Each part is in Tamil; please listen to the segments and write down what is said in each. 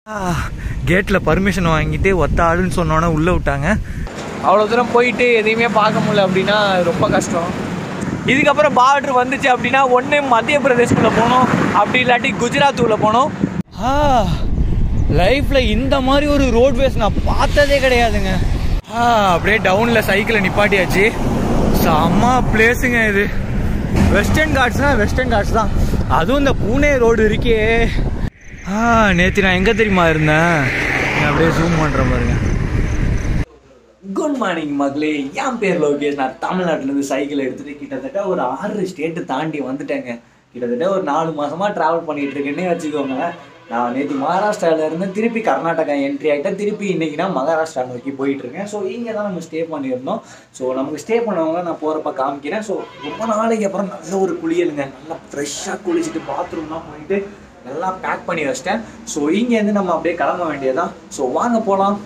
கேட்டில் பர்மிஷன் வாங்கிட்டு ஒத்த ஆளுன்னு சொன்னோன்னே உள்ளே விட்டாங்க அவ்வளோ தூரம் போயிட்டு எதையுமே பார்க்க முடியல அப்படின்னா ரொம்ப கஷ்டம் இதுக்கப்புறம் பார்டர் வந்துச்சு அப்படின்னா ஒன்று மத்திய பிரதேஷ்குள்ளே போகணும் அப்படி இல்லாட்டி குஜராத் உள்ள போகணும் ஆ லைஃப்பில் இந்த மாதிரி ஒரு ரோட்வேஸ் நான் பார்த்ததே கிடையாதுங்க ஆ அப்படியே டவுனில் சைக்கிளை நிப்பாட்டியாச்சு செம்ம பிளேஸுங்க இது வெஸ்டர்ன் காட்ஸ்னா வெஸ்டர்ன் காட்ஸ் தான் அதுவும் இந்த பூனே ரோடு இருக்கே ஆ நேற்று நான் எங்கே தெரியுமா இருந்தேன் நான் அப்படியே ஜூம் பண்ணுறேன் பாருங்க குட் மார்னிங் மக்களே என் பேர் லோகேஷ் நான் தமிழ்நாட்டிலேருந்து சைக்கிள் எடுத்துகிட்டு கிட்டத்தட்ட ஒரு ஆறு ஸ்டேட்டு தாண்டி வந்துட்டேங்க கிட்டத்தட்ட ஒரு நாலு மாசமா ட்ராவல் பண்ணிட்டு இருக்கேன்னே வச்சுக்கோங்க நான் நேற்று மகாராஷ்டிரால இருந்து திருப்பி கர்நாடகா என்ட்ரி ஆகிட்டேன் திருப்பி இன்னைக்கு நான் மகாராஷ்டிரா நோக்கி போயிட்டு இருக்கேன் ஸோ இங்கே தான் நம்ம ஸ்டே பண்ணியிருந்தோம் ஸோ நமக்கு ஸ்டே பண்ணவங்க நான் போகிறப்ப காமிக்கிறேன் ஸோ ரொம்ப நாளைக்கு அப்புறம் நல்ல ஒரு குளியலுங்க நல்லா ஃப்ரெஷ்ஷாக குளிச்சுட்டு பாத்ரூம்லாம் போயிட்டு நல்லா பேக் பண்ணி வச்சிட்டேன் ஸோ இங்கேருந்து நம்ம அப்படியே கிளம்ப வேண்டியதான் ஸோ வாங்க போகலாம்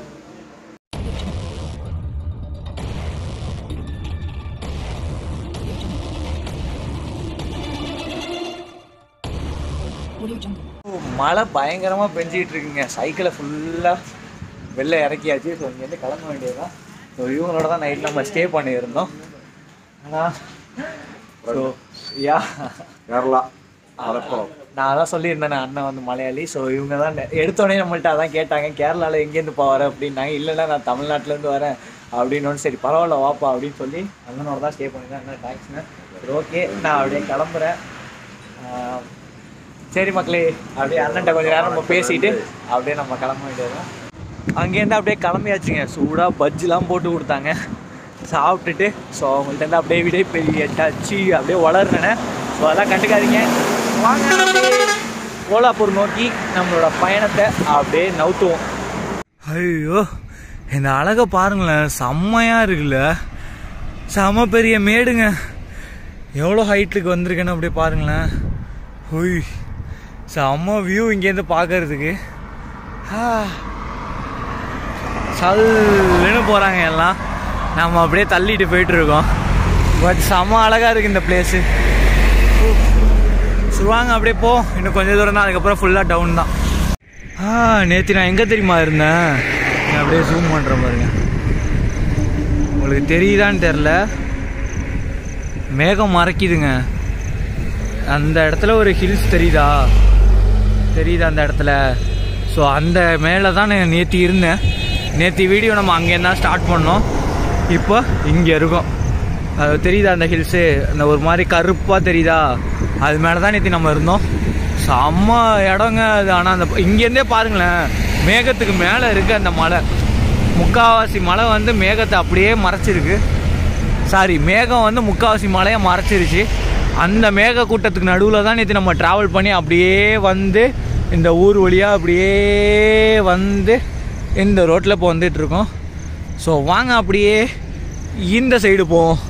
மழை பயங்கரமாக பெஞ்சிக்கிட்டு இருக்குங்க சைக்கிளை ஃபுல்லாக வெளில இறக்கியாச்சு ஸோ இங்கேருந்து கிளம்ப வேண்டியதுதான் ஸோ இவங்களோட தான் நைட் நம்ம ஸ்டே பண்ணியிருந்தோம் ஆனால் ஸோ யா கேரளா மலப்புறம் நான் அதான் சொல்லியிருந்தேன் அண்ணன் வந்து மலையாளி ஸோ இவங்க தான் நெ- எடுத்தோடனே நம்மள்ட்ட அதான் கேட்டாங்க கேரளாவில் எங்கேருந்து பா வர அப்படின்னாங்க இல்லைன்னா நான் தமிழ்நாட்டிலேருந்து வரேன் அப்படின்னு சரி பரவாயில்ல வாப்பா அப்படின்னு சொல்லி அண்ணனோட தான் ஸ்டே பண்ணியிருந்தேன் அண்ணன் தேங்க்ஸ்ண்ணே சரி ஓகே நான் அப்படியே கிளம்புறேன் ஆஹ், சரி மக்களே அப்படியே அண்ணன்ட்ட கொஞ்சம் நேரம் நம்ம பேசிட்டு அப்படியே நம்ம கிளம்ப வேண்டியதுதான் அங்கேருந்து அப்படியே கிளம்பியாச்சுங்க சூடாக பஜ்ஜிலாம் போட்டு கொடுத்தாங்க சாப்பிட்டுட்டு ஸோ அவங்கள்ட்ட இருந்து அப்படியே விடை பெரிய டச்சு அப்படியே வளர்றேன் ஸோ அதெல்லாம் கண்டுக்காதீங்க வாங்க அப்படியே கோலாப்பூர் நோக்கி நம்மளோட பயணத்தை அப்படியே நவுத்துவோம் ஐயோ இந்த அழகை பாருங்களேன் செம்மையாக இருக்குல்ல செம பெரிய மேடுங்க எவ்வளோ ஹைட்டுக்கு வந்திருக்கேன்னு அப்படியே பாருங்களேன் ஹொய் செம்ம வியூ இங்கேருந்து பார்க்கறதுக்கு ஆ. சல்லுன்னு போகிறாங்க எல்லாம் நம்ம அப்படியே தள்ளிட்டு போயிட்டு இருக்கோம் பட் செம்ம அழகாக இருக்குது இந்த பிளேஸு சொல்லுவாங்க அப்படியே போ இன்னும் கொஞ்சம் தூரம் தான் அதுக்கப்புறம் ஃபுல்லாக டவுன் தான் ஆ நேற்று நான் எங்கே தெரியுமா இருந்தேன் நான் அப்படியே ஜூம் பண்ணுறேன் பாருங்க உங்களுக்கு தெரியுதான்னு தெரில மேகம் மறைக்குதுங்க அந்த இடத்துல ஒரு ஹில்ஸ் தெரியுதா தெரியுதா அந்த இடத்துல ஸோ அந்த மேலே தான் நான் நேற்று இருந்தேன் நேற்று வீடியோ நம்ம அங்கேருந்து தான் ஸ்டார்ட் பண்ணோம் இப்போ இங்கே இருக்கோம் அது தெரியுதா அந்த ஹில்ஸு அந்த ஒரு மாதிரி கருப்பாக தெரியுதா அது மேலே தான் நேற்று நம்ம இருந்தோம் செம்ம இடங்க அது ஆனால் அந்த இங்கேருந்தே பாருங்களேன் மேகத்துக்கு மேலே இருக்கு அந்த மலை முக்காவாசி மலை வந்து மேகத்தை அப்படியே மறைச்சிருக்கு சாரி மேகம் வந்து முக்காவாசி மலையை மறைச்சிருச்சு அந்த மேக கூட்டத்துக்கு நடுவில் தான் நேற்று நம்ம ட்ராவல் பண்ணி அப்படியே வந்து இந்த ஊர் வழியாக அப்படியே வந்து இந்த ரோட்டில் இப்போ வந்துட்டு இருக்கோம் ஸோ வாங்க அப்படியே இந்த சைடு போவோம்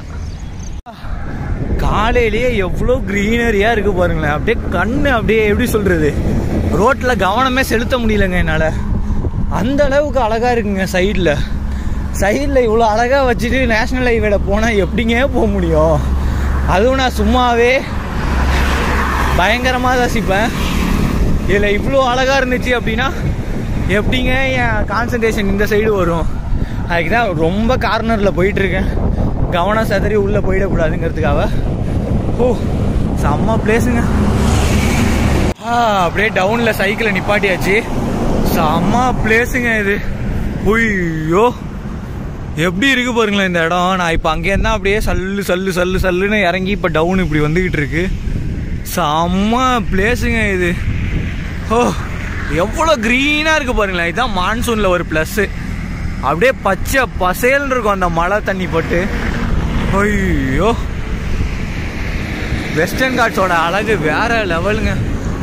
காலையிலேயே எவ்வளோ க்ரீனரியாக இருக்குது பாருங்களேன் அப்படியே கண்ணு அப்படியே எப்படி சொல்கிறது ரோட்டில் கவனமே செலுத்த முடியலங்க என்னால் அந்த அளவுக்கு அழகாக இருக்குங்க சைடில் சைடில் இவ்வளோ அழகாக வச்சுட்டு நேஷ்னல் ஹைவேல போனால் எப்படிங்க போக முடியும் அதுவும் நான் சும்மாவே பயங்கரமாக ரசிப்பேன் இதில் இவ்வளோ அழகாக இருந்துச்சு அப்படின்னா எப்படிங்க என் கான்சன்ட்ரேஷன் இந்த சைடு வரும் அதுக்கு தான் ரொம்ப கார்னரில் போயிட்டுருக்கேன் கவனம் சதறி உள்ளே போயிடக்கூடாதுங்கிறதுக்காக ஓ செம்ம பிளேஸுங்க ஆ அப்படியே டவுனில் சைக்கிளை நிப்பாட்டியாச்சு செம்ம பிளேஸுங்க இது ஐயோ எப்படி இருக்கு பாருங்களேன் இந்த இடம் நான் இப்போ அங்கேருந்து தான் அப்படியே சல்லு சல்லு சல்லு சல்லுன்னு இறங்கி இப்போ டவுன் இப்படி வந்துக்கிட்டு இருக்கு செம்ம பிளேஸுங்க இது ஓ எவ்வளோ க்ரீனாக இருக்குது பாருங்களேன் இதுதான் மான்சூனில் ஒரு ப்ளஸ்ஸு அப்படியே பச்சை பசேல்னு இருக்கும் அந்த மழை தண்ணி பட்டு ஐயோ வெஸ்டர்ன் காட்ஸோட அழகு வேற லெவலுங்க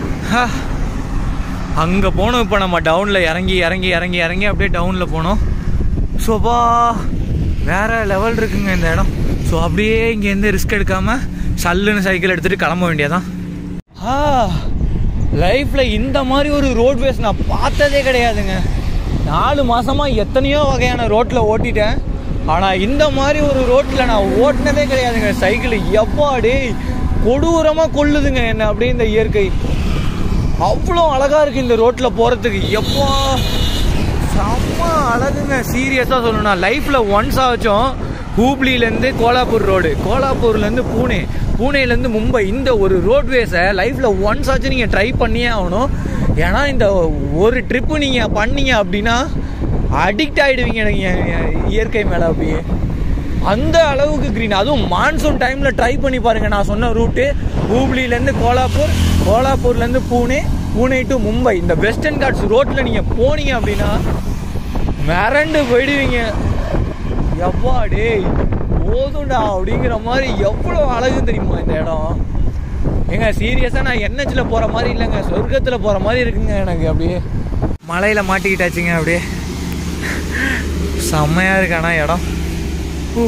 அங்கே போனோம் இப்போ நம்ம டவுனில் இறங்கி இறங்கி இறங்கி இறங்கி அப்படியே டவுனில் போனோம் ஸோப்பா வேற லெவல் இருக்குங்க இந்த இடம் ஸோ அப்படியே இங்கேருந்து ரிஸ்க் எடுக்காமல் சல்லுன்னு சைக்கிள் எடுத்துகிட்டு கிளம்ப வேண்டியதான் ஆ லைஃப்பில் இந்த மாதிரி ஒரு ரோட்வேஸ் நான் பார்த்ததே கிடையாதுங்க நாலு மாசமாக எத்தனையோ வகையான ரோட்டில் ஓட்டிட்டேன் ஆனால் இந்த மாதிரி ஒரு ரோட்டில் நான் ஓட்டினதே கிடையாதுங்க சைக்கிள் எப்பாடி கொடூரமாக கொள்ளுதுங்க என்ன அப்படியே இந்த இயற்கை அவ்வளோ அழகா இருக்கு இந்த ரோட்ல போறதுக்கு எப்போ செம்ம அழகுங்க சீரியஸாக சொல்லணும்னா லைஃப்பில் ஒன்ஸ் ஆச்சும் ஹூப்ளிலேருந்து கோலாப்பூர் ரோடு கோலாப்பூர்லேருந்து பூனே பூனேலேருந்து மும்பை இந்த ஒரு ரோட்வேஸை லைஃப்பில் ஒன்ஸ் ஆச்சும் நீங்கள் ட்ரை பண்ணியே ஆகணும் ஏன்னா இந்த ஒரு ட்ரிப்பு நீங்கள் பண்ணீங்க அப்படின்னா அடிக்ட் ஆகிடுவீங்க நீங்கள் இயற்கை மேலே அப்படியே அந்த அளவுக்கு க்ரீன் அதுவும் மான்சூன் டைமில் ட்ரை பண்ணி பாருங்கள் நான் சொன்ன ரூட்டு ஹூப்ளிலேருந்து கோலாப்பூர் கோலாப்பூர்லேருந்து பூனே பூனே டு மும்பை இந்த வெஸ்டர்ன் காட்ஸ் ரோட்டில் நீங்கள் போனீங்க அப்படின்னா மிரண்டு போயிடுவீங்க எப்பா டேய் போதும்டா அப்படிங்கிற மாதிரி எவ்வளோ அழகுன்னு தெரியுமா இந்த இடம் ஏங்க சீரியஸாக நான் என்ஹெச்சில் போகிற மாதிரி இல்லைங்க சொர்க்கத்தில் போகிற மாதிரி இருக்குங்க எனக்கு அப்படியே மலையில் மாட்டிக்கிட்டாச்சுங்க அப்படியே செம்மையாக இருக்கு ஆனால் இடம் ஊ.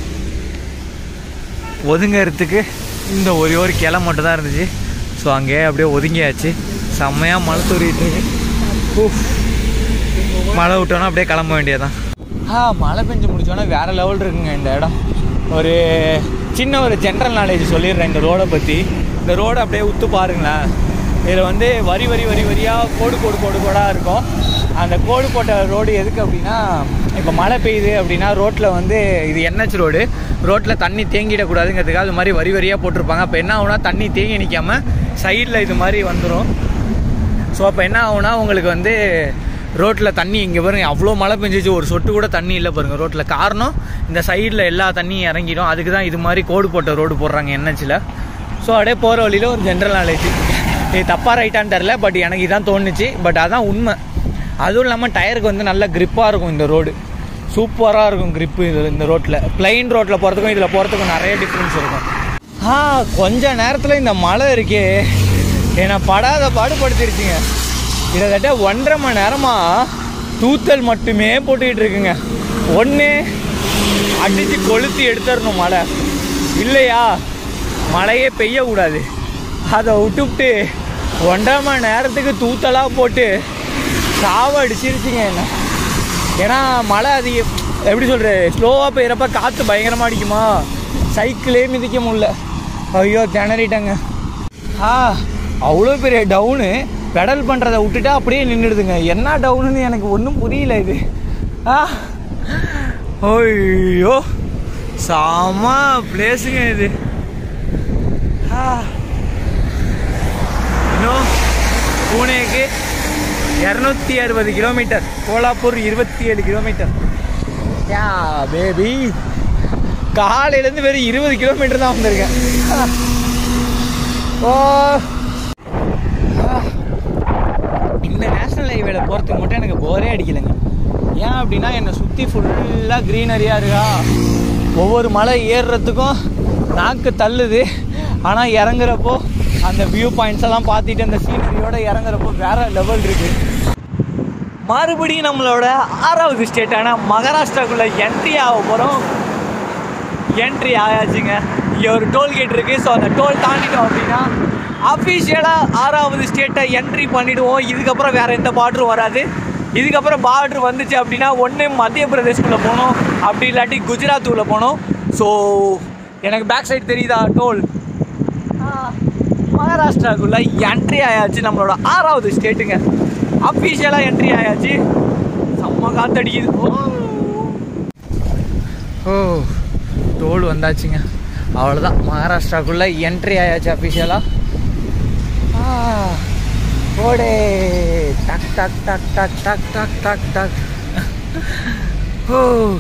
ஒதுங்கறதுக்கு இந்த ஒரே ஒரு கிளை மட்டும் தான் இருந்துச்சு ஸோ அங்கேயே அப்படியே ஒதுங்கியாச்சு செம்மையாக மழை தூரிட்டு இருக்கு ஊ. மழை விட்டோன்னா அப்படியே கிளம்ப வேண்டியதுதான் ஆ மழை பெஞ்சு முடிச்சோன்னா வேற லெவல் இருக்குங்க இந்த இடம் ஒரு சின்ன ஒரு ஜென்ரல் நாலேஜ் சொல்லிடுறேன் இந்த ரோடை பற்றி இந்த ரோடை அப்படியே உத்து பாருங்களேன் இதில் வந்து வரி வரி வரி வரியாக கோடு கோடு கோடு கோடாக இருக்கும் அந்த கோடு போட்ட ரோடு எதுக்கு அப்படின்னா இப்போ மழை பெய்யுது அப்படின்னா ரோட்டில் வந்து இது என்ஹெச் ரோடு ரோட்டில் தண்ணி தேங்கிடக்கூடாதுங்கிறதுக்காக அது மாதிரி வரி வரியாக போட்டிருப்பாங்க அப்போ என்ன ஆகுனா தண்ணி தேங்கி நிற்காம சைடில் இது மாதிரி வந்துடும் ஸோ அப்போ என்ன ஆகும்னா உங்களுக்கு வந்து ரோட்டில் தண்ணி இங்கே பாருங்க அவ்வளோ மழை பெஞ்சிச்சு ஒரு சொட்டு கூட தண்ணி இல்லை பாருங்க ரோட்டில் காரணம் இந்த சைடில் எல்லா தண்ணியும் இறங்கிடும் அதுக்கு தான் இது மாதிரி கோடு போட்ட ரோடு போடுறாங்க என்ஹெச்சில் ஸோ அப்படியே போகிற வழியில் ஒரு ஜென்ரல் நாலேஜ் இது தப்பாக ரைட்டான்னு தெரில பட் எனக்கு இதான் தோணுச்சு பட் அதான் உண்மை அதுவும் இல்லாமல் டயருக்கு வந்து நல்ல grip-ஆ இருக்கும் இந்த ரோடு சூப்பராக இருக்கும் grip இது இந்த ரோட்டில் பிளைன் ரோட்டில் போகிறதுக்கும் இதில் போகிறதுக்கும் நிறைய டிஃப்ரென்ஸ் இருக்கும் ஆ கொஞ்ச நேரத்தில் இந்த மழை இருக்கே என்னை படாத பாடுபடுத்திருச்சுங்க கிட்டத்தட்ட ஒன்றரை மணி நேரமாக தூத்தல் மட்டுமே போட்டுக்கிட்டு இருக்குங்க ஒன்று அடித்து கொளுத்தி எடுத்துடணும் மழை இல்லையா மழையே பெய்யக்கூடாது அதை விட்டுவிட்டு ஒன்றரை மணி நேரத்துக்கு தூத்தலாக போட்டு சாவ அடிச்சிருச்சுங்க என்ன ஏன்னா மழை அதிகம் எப்படி சொல்கிறது ஸ்லோவாக பெய்கிறப்ப காற்று பயங்கரமாக அடிக்குமா சைக்கிளே மிதிக்க முடியல ஐயோ திணறிட்டேங்க ஆ அவ்வளோ பெரிய டவுனு பெடல் பண்ணுறதை விட்டுட்டு அப்படியே நின்றுடுதுங்க என்ன டவுனுன்னு எனக்கு ஒன்றும் புரியல இது ஆ ஐயோ செம பிளேஸுங்க இது ஆ இன்னும் பூனேக்கு இரநூத்தி அறுபது கிலோமீட்டர் கோலாப்பூர் இருபத்தி ஏழு கிலோமீட்டர் யா பேபி காலையிலேருந்து வெறும் இருபது கிலோமீட்டர் தான் வந்திருக்கேன் ஆ. ஓ ஆ. இந்த நேஷ்னல் ஹைவேல போகிறதுக்கு மட்டும் எனக்கு போரே அடிக்கலைங்க ஏன் அப்படின்னா என்னை சுற்றி ஃபுல்லாக க்ரீனரியாக இருக்கா ஒவ்வொரு மலை ஏறுறதுக்கும் நாக்கு தள்ளுது ஆனால் இறங்குறப்போ அந்த வியூ பாயிண்ட்ஸ் எல்லாம் பார்த்துட்டு அந்த சீனரியோட இறங்குறப்போ வேற லெவல் இருக்கு மறுபடியும் நம்மளோட ஆறாவது ஸ்டேட்டான மகாராஷ்டிராக்குள்ள என்ட்ரி ஆக போகிறோம் என்ட்ரி ஆயாச்சுங்க இங்கே ஒரு டோல்கேட் இருக்குது ஸோ அந்த டோல் தாண்டிட்டோம் அப்படின்னா அஃபிஷியலாக ஆறாவது ஸ்டேட்டை என்ட்ரி பண்ணிவிடுவோம் இதுக்கப்புறம் வேறு எந்த பார்டரும் வராது இதுக்கப்புறம் பார்டர் வந்துச்சு அப்படின்னா ஒன்று மத்திய பிரதேஷ்குள்ளே போகணும் அப்படி இல்லாட்டி குஜராத் உள்ள போகணும் ஸோ எனக்கு பேக் சைடு தெரியுதா டோல் மகாராஷ்டிராக்குள்ள என்ட்ரி ஆயாச்சு நம்மளோட ஆறாவது ஸ்டேட்டுங்க அஃபிஷியலாக என்ட்ரி ஆயாச்சு செம்ம காத்தடிக்குது ஓ ஓ டோல் வந்தாச்சுங்க அவ்வளோதான் மகாராஷ்டிராக்குள்ளே என்ட்ரி ஆயாச்சு அஃபிஷியலாக ஓடே டக் டக் டக் டக் டக் டக் டக் டக் ஓ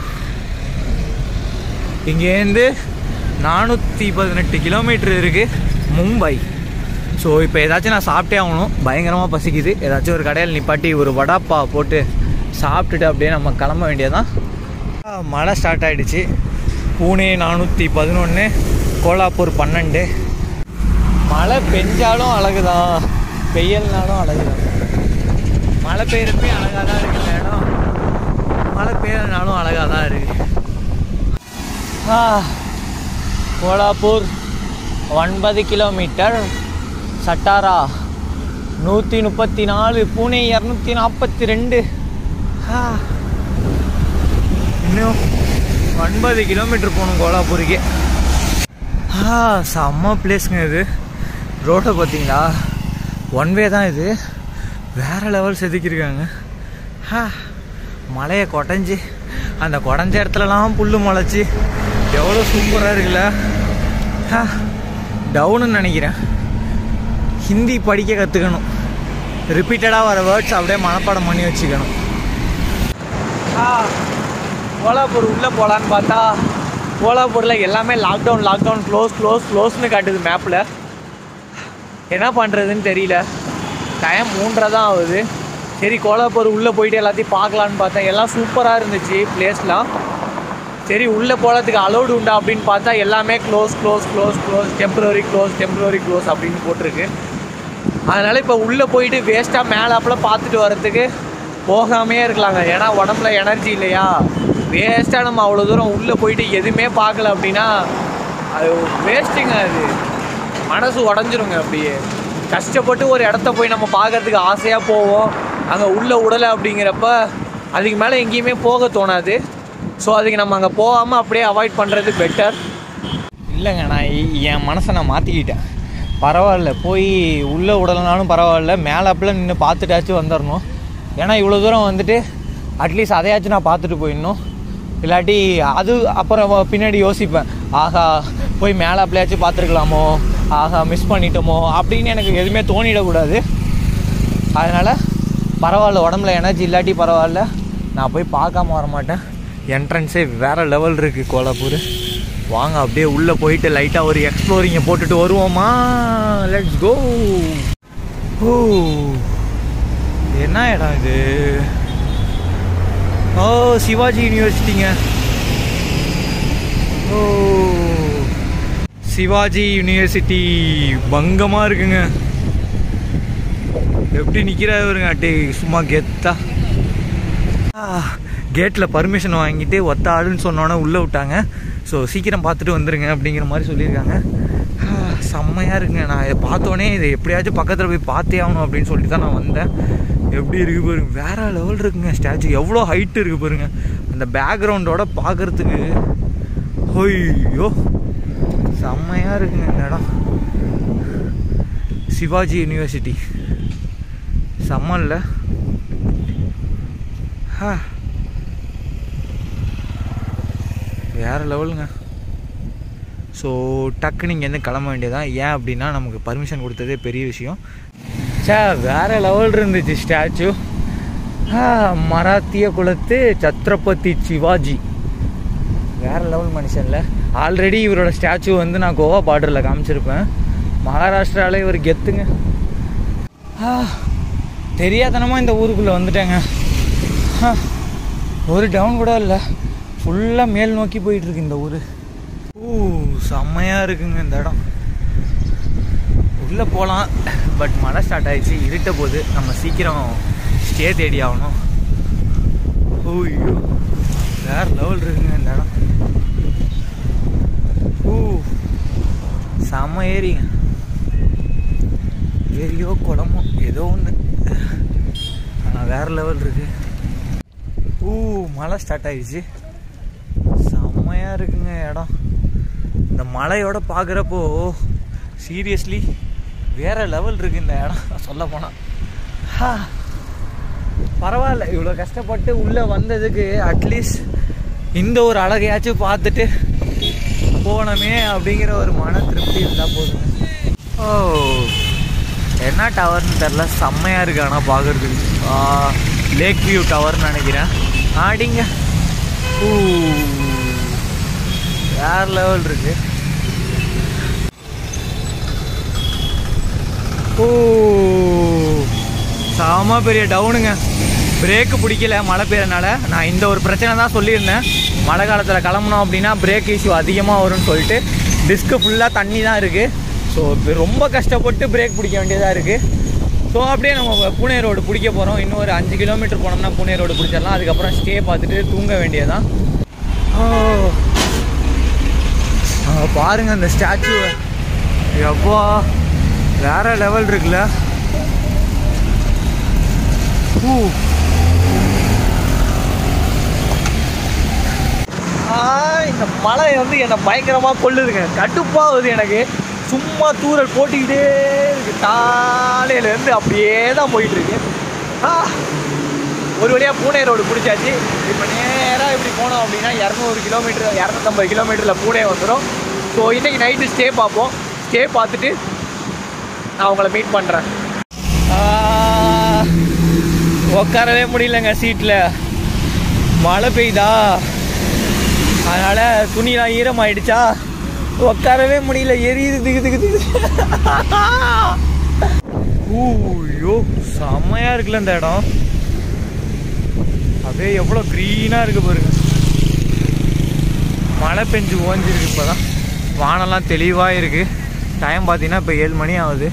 இங்கேருந்து நானூற்றி பதினெட்டு கிலோமீட்டர் இருக்குது மும்பை ஸோ இப்போ ஏதாச்சும் நான் சாப்பிட்டே ஆகணும் பயங்கரமாக பசிக்குது ஏதாச்சும் ஒரு கடையில் நிப்பாட்டி ஒரு வடாப்பா போட்டு சாப்பிட்டுட்டு அப்படியே நம்ம கிளம்ப வேண்டியதான் மழை ஸ்டார்ட் ஆகிடுச்சு பூனே நானூற்றி பதினொன்று கோலாப்பூர் பன்னெண்டு மழை பெஞ்சாலும் அழகுதான் பெய்யல்னாலும் அழகுதான் மழை பெய்யறப்பே அழகாக தான் இருக்கு இந்த இடம் மழை பெய்யறனாலும் அழகாக தான் இருக்கு ஆ, கோலாப்பூர் ஒன்பது கிலோமீட்டர் சட்டாரா நூற்றி முப்பத்தி நாலு பூனே இரநூத்தி நாற்பத்தி ரெண்டு இன்னும் ஒன்பது கிலோமீட்டர் போகணும் கோலாப்பூருக்கு ஆ செம்ம பிளேஸ்ங்க இது ரோட்டை பார்த்தீங்களா ஒன் வே தான் இது வேற லெவல் செதுக்கியிருக்காங்க ஹா மலையை கொடைஞ்சி அந்த கொடைஞ்ச இடத்துலலாம் புல் முளைச்சி எவ்வளோ சூப்பராக இருக்குல்ல ஹா டவுனுன்னு நினைக்கிறேன் ஹிந்தி படிக்க கற்றுக்கணும் ரிப்பீட்டடாக வர வேர்ட்ஸ் அப்படியே மனப்பாடம் பண்ணி வச்சுக்கணும் கோலாப்பூர் உள்ளே போகலான்னு பார்த்தா கோலாப்பூரில் எல்லாமே லாக்டவுன் லாக்டவுன் க்ளோஸ் க்ளோஸ் க்ளோஸ்னு காட்டுது மேப்பில் என்ன பண்ணுறதுன்னு தெரியல டைம் மூன்றரை தான் ஆகுது சரி கோலாப்பூர் உள்ளே போயிட்டு எல்லாத்தையும் பார்க்கலான்னு பார்த்தேன் எல்லாம் சூப்பராக இருந்துச்சு பிளேஸ்லாம் சரி உள்ளே போகிறதுக்கு அலௌடு உண்டா அப்படின்னு பார்த்தா எல்லாமே close close close close temporary close temporary close அப்படின்னு போட்டிருக்கு அதனால் இப்போ உள்ளே போயிட்டு வேஸ்ட்டாக மேலாப்பில் பார்த்துட்டு வரதுக்கு போகாமே இருக்கலாங்க ஏன்னா உடம்புல எனர்ஜி இல்லையா வேஸ்ட்டாக நம்ம அவ்வளோ தூரம் உள்ளே போயிட்டு எதுவுமே பார்க்கல அப்படின்னா அது வேஸ்ட்டுங்க அது மனசு உடஞ்சிருங்க அப்படியே கஷ்டப்பட்டு ஒரு இடத்த போய் நம்ம பார்க்கறதுக்கு ஆசையாக போவோம் அங்கே உள்ளே விடலை அப்படிங்கிறப்ப அதுக்கு மேலே எங்கேயுமே போக தோணாது ஸோ அதுக்கு நம்ம அங்கே போகாமல் அப்படியே அவாய்ட் பண்ணுறது பெட்டர் இல்லைங்க நான் இ- என் மனசை நான் மாற்றிக்கிட்டேன் பரவாயில்ல போய் உள்ளே விடலைனாலும் பரவாயில்ல மேலாப்பில் நின்று பார்த்துட்டாச்சும் வந்துடணும் ஏன்னா இவ்வளோ தூரம் வந்துட்டு அட்லீஸ்ட் அதையாச்சும் நான் பார்த்துட்டு போயிடணும் இல்லாட்டி அது அப்புறம் வ- பின்னாடி யோசிப்பேன் ஆஹா போய் மேலாப்லையாச்சும் பார்த்துருக்கலாமோ ஆஹா மிஸ் பண்ணிட்டோமோ அப்படின்னு எனக்கு எதுவுமே தோணிடக்கூடாது அதனால் பரவாயில்ல உடம்புல எனர்ஜி இல்லாட்டி பரவாயில்ல நான் போய் பார்க்காம வர மாட்டேன் என்ட்ரன்ஸே வேறு லெவல் இருக்குது கோலாப்பூர் வாங்க அப்படியே உள்ளே போயிட்டு லைட்டாக ஒரு எக்ஸ்ப்ளோரிங்கை போட்டுட்டு வருவோமா லெட்ஸ் கோ ஓ என்ன இடம் இது ஓ சிவாஜி யூனிவர்சிட்டிங்க ஓ சிவாஜி யூனிவர்சிட்டி பங்கமாக இருக்குங்க எப்படி நிற்கிறாருங்க அட்டே சும்மா கெத்தா கேட்டில் பர்மிஷன் வாங்கிட்டு ஒத்த ஆளுன்னு சொன்னோன்னே உள்ளே விட்டாங்க ஸோ சீக்கிரம் பார்த்துட்டு வந்துருங்க அப்படிங்கிற மாதிரி சொல்லியிருக்காங்க ஆ, செம்மையாக இருக்குங்க நான் இதை பார்த்தோன்னே இதை எப்படியாச்சும் பக்கத்தில் போய் பார்த்தே ஆகணும் அப்படின்னு சொல்லிட்டு தான் நான் வந்தேன் எப்படி இருக்கு பாருங்க வேற லெவல் இருக்குங்க ஸ்டாச்சு எவ்வளோ ஹைட் இருக்கு பாருங்க அந்த பேக்ரவுண்டோட பார்க்கறதுக்கு ஐயோ செம்மையாக இருக்குங்க இந்த இடம் சிவாஜி யூனிவர்சிட்டி செம்மல்ல ஹா. வேற லெவலுங்க ஸோ டக்குன்னு இங்கேருந்து கிளம்ப வேண்டியதான் ஏன் அப்படின்னா நமக்கு பர்மிஷன் கொடுத்ததே பெரிய விஷயம் சே வேற லெவல் இருந்துச்சு ஸ்டாச்சு மராத்திய குலத்து சத்ரபதி சிவாஜி வேற லெவல் மனுஷன்ல ஆல்ரெடி இவரோட ஸ்டாச்சு வந்து நான் கோவா பார்டரில் காமிச்சிருப்பேன் மகாராஷ்டிராவில் இவர் கெத்துங்க ஆ, தெரியாதனமா இந்த ஊருக்குள்ளே வந்துட்டேங்க ஆ, ஒரு டவுன் கூட இல்லை ஃபுல்லாக மேல் நோக்கி போயிட்டு இருக்கு இந்த ஊர் ஊ செம்மையாக இருக்குங்க இந்த இடம் உள்ளே போகலாம் பட் மழை ஸ்டார்ட் ஆயிடுச்சு இருட்ட போது நம்ம சீக்கிரம் ஸ்டே தேடி ஆகணும் ஓய்யோ வேற லெவல் இருக்குங்க இந்த இடம் ஊ செம்ம ஏரிங்க ஏரியோ குளமோ ஏதோ ஒன்று ஆனால் வேற லெவல் இருக்கு ஊ மழை ஸ்டார்ட் ஆயிடுச்சு செம்மையாக இருக்குங்க இடம் இந்த மலையோட பார்க்குறப்போ சீரியஸ்லி வேற லெவல் இருக்கு இந்த இடம் சொல்ல போனால் பரவாயில்ல இவ்வளோ கஷ்டப்பட்டு உள்ளே வந்ததுக்கு அட்லீஸ்ட் இந்த ஒரு அழகையாச்சும் பார்த்துட்டு போனோமே அப்படிங்கிற ஒரு மன திருப்தி இருந்தால் போதுங்க ஓ என்ன டவர்னு தெரில செம்மையாக இருக்கு ஆனால் பார்க்குறதுக்கு லேக் வியூ டவர்னு நினைக்கிறேன் ஆடிங்க ஊ வேற லெவல் இருக்கு ஓ செம பெரிய டவுனுங்க பிரேக்கு பிடிக்கல மழை பெய்யறனால நான் இந்த ஒரு பிரச்சனை தான் சொல்லியிருந்தேன் மழை காலத்தில் கிளம்புனோம் அப்படின்னா பிரேக் இஷ்யூ அதிகமாக வரும்னு சொல்லிட்டு டிஸ்க்கு ஃபுல்லாக தண்ணி தான் இருக்குது ஸோ ரொம்ப கஷ்டப்பட்டு பிரேக் பிடிக்க வேண்டியதாக இருக்குது ஸோ அப்படியே நம்ம பூனே ரோடு பிடிக்க போகிறோம் இன்னும் ஒரு அஞ்சு கிலோமீட்டர் போனோம்னா பூனே ரோடு பிடிச்சிடலாம் அதுக்கப்புறம் ஸ்டே பார்த்துட்டு தூங்க வேண்டியதான் ஓ அங்க பாருங்க அந்த ஸ்டாச்சு எப்பா வேற லெவல் இருக்குல்ல ஊ. ஆ, இந்த மழை வந்து என்னை பயங்கரமாக கொல்லுதுங்க கடுப்பாகுது எனக்கு சும்மா தூரல் போட்டுக்கிட்டே இருக்கு காலையிலேருந்து அப்படியே தான் போயிட்டு இருக்கு ஆ, ஒரு வழியாக பூனே ரோடு பிடிச்சாச்சு இப்போ நேராக இப்படி போனோம் அப்படின்னா இரநூறு கிலோமீட்டர் இரநூத்தம்பது கிலோமீட்டரில் பூனே வந்துடும் ஸோ இன்றைக்கி நைட்டு ஸ்டே பார்ப்போம் ஸ்டே பார்த்துட்டு நான் உங்களை மீட் பண்ணுறேன் உட்காரவே முடியலங்க சீட்டில் மழை பெய்யுதா அதனால் துணிலாம் ஈரமாயிடுச்சா உட்காரவே முடியல எரியுது திகு திகு திகு ஊயோ செம்மையாக இருக்குல்ல இந்த இடம் அப்படியே எவ்வளோ க்ரீனாக இருக்கு பாருங்க மழை பெஞ்சு ஓஞ்சிருக்கு இப்போ தான் வானம்லாம் தெளிவாக இருக்குது டைம் பார்த்தீங்கன்னா இப்போ ஏழு மணி ஆகுது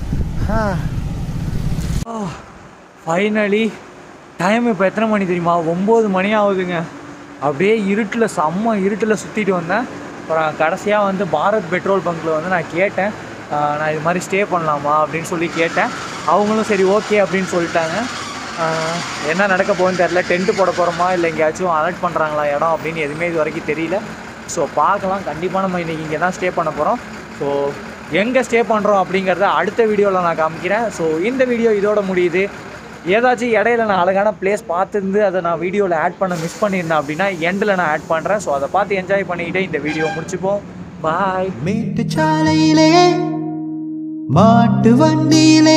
ஃபைனலி டைம் இப்போ எத்தனை மணி தெரியுமா ஒம்பது மணி ஆகுதுங்க அப்படியே இருட்டில் செம்ம இருட்டில் சுற்றிட்டு வந்தேன் அப்புறம் கடைசியாக வந்து பாரத் பெட்ரோல் பங்க்கில் வந்து நான் கேட்டேன் ஆஹ் நான் இது மாதிரி ஸ்டே பண்ணலாமா அப்படின்னு சொல்லி கேட்டேன் அவங்களும் சரி ஓகே அப்படின்னு சொல்லிட்டாங்க ஆஹ் என்ன நடக்க போகுதுன்னு தெரில டென்ட்டு போட போகிறோமா இல்லை எங்கேயாச்சும் அலர்ட் பண்ணுறாங்களா இடம் அப்படின்னு எதுவுமே இது வரைக்கும் தெரியல ஸோ பார்க்கலாம் கண்டிப்பாக நம்ம இன்றைக்கி இங்கே தான் ஸ்டே பண்ண போகிறோம் ஸோ எங்கே ஸ்டே பண்ணுறோம் அப்படிங்கிறத அடுத்த வீடியோவில் நான் காமிக்கிறேன் ஸோ இந்த வீடியோ இதோட முடியுது ஏதாச்சும் இடையில நான் அழகான பிளேஸ் பார்த்துருந்து அதை நான் வீடியோவில் ஆட் பண்ண மிஸ் பண்ணியிருந்தேன் அப்படின்னா எண்டில் நான் ஆட் பண்ணுறேன் ஸோ அதை பார்த்து என்ஜாய் பண்ணிக்கிட்டே இந்த வீடியோ முடிச்சுப்போம் பாய் மேட்டுச்சாலையிலே மாட்டு வண்டியிலே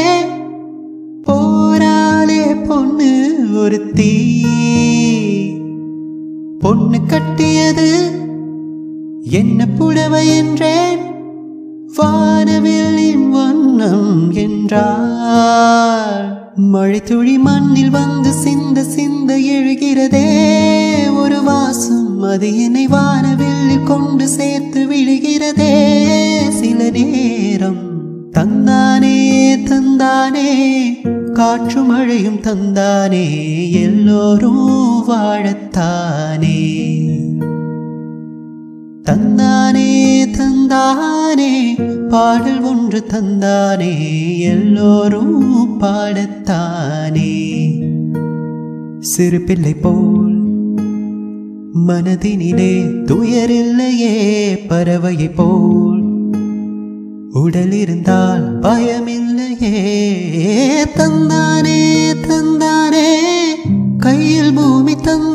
போராளே பொண்ணு ஒருத்தி பொண்ணு கட்டியது என்ன புடவை என்றேன் வானவில்லின் வண்ணம் என்றார் மழை துளி மண்ணில் வந்து சிந்த சிந்த எழுகிறதே ஒரு வாசம் அது என்னை வானவில்லில் கொண்டு சேர்த்து விழுகிறதே சில நேரம் தந்தானே தந்தானே காற்று மழையும் தந்தானே எல்லோரும் வாழத்தானே தந்தானே தந்தானே பாடல் ஒன்று தந்தானே எல்லோரும் பாடத்தானே சிறு பிள்ளை போல் மனதினிலே துயரில்லையே பறவையை போல் உடல் இருந்தால் பயமில்லையே தந்தானே தந்தானே கையில் பூமி தந்தானே